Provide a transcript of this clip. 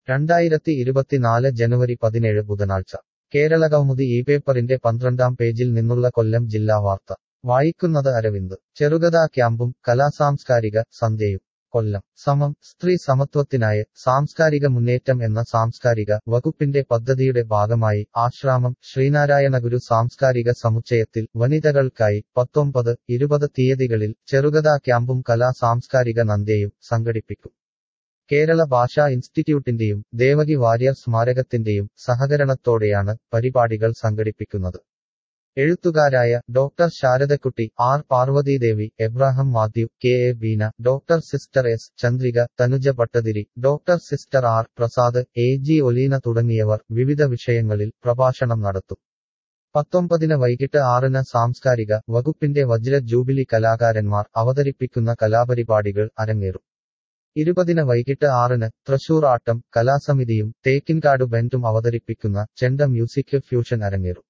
രണ്ടായിരത്തി ഇരുപത്തിനാല് ജനുവരി പതിനേഴ് ബുധനാഴ്ച കേരള കൗമുദി ഈ പേപ്പറിന്റെ പന്ത്രണ്ടാം പേജിൽ നിന്നുള്ള കൊല്ലം ജില്ലാ വാർത്ത വായിക്കുന്നത് അരവിന്ദ് ചെറുകഥാ ക്യാമ്പും കലാസാംസ്കാരിക സന്ധ്യയും കൊല്ലം സമം സ്ത്രീ സമത്വത്തിനായി സാംസ്കാരിക മുന്നേറ്റം എന്ന സാംസ്കാരിക വകുപ്പിന്റെ പദ്ധതിയുടെ ഭാഗമായി ആശ്രാമം ശ്രീനാരായണഗുരു സാംസ്കാരിക സമുച്ചയത്തിൽ വനിതകൾക്കായി പത്തൊമ്പത് ഇരുപത് തീയതികളിൽ ചെറുകഥാ ക്യാമ്പും കലാ സാംസ്കാരിക നന്ദയും സംഘടിപ്പിക്കും കേരള ഭാഷാ ഇൻസ്റ്റിറ്റ്യൂട്ടിന്റെയും ദേവകി വാര്യർ സ്മാരകത്തിന്റെയും സഹകരണത്തോടെയാണ് പരിപാടികൾ സംഘടിപ്പിക്കുന്നത് എഴുത്തുകാരായ doctor Sharadakutty R Parvathidevi Abraham Mathew K A Beena doctor sister S Chandrika Thanuja Bhattathiri doctor sister R Prasad A G Oleena തുടങ്ങിയവർ വിവിധ വിഷയങ്ങളിൽ പ്രഭാഷണം നടത്തും പത്തൊമ്പതിന് വൈകിട്ട് ആറിന് സാംസ്കാരിക വകുപ്പിന്റെ വജ്ര ജൂബിലി കലാകാരന്മാർ അവതരിപ്പിക്കുന്ന കലാപരിപാടികൾ അരങ്ങേറും ഇരുപതിന് വൈകിട്ട് ആറിന് തൃശൂർ ആട്ടം കലാസമിതിയും തേക്കിൻകാട് ബെൻഡും അവതരിപ്പിക്കുന്ന ചെണ്ട മ്യൂസിക് ഫ്യൂഷൻ അരങ്ങേറും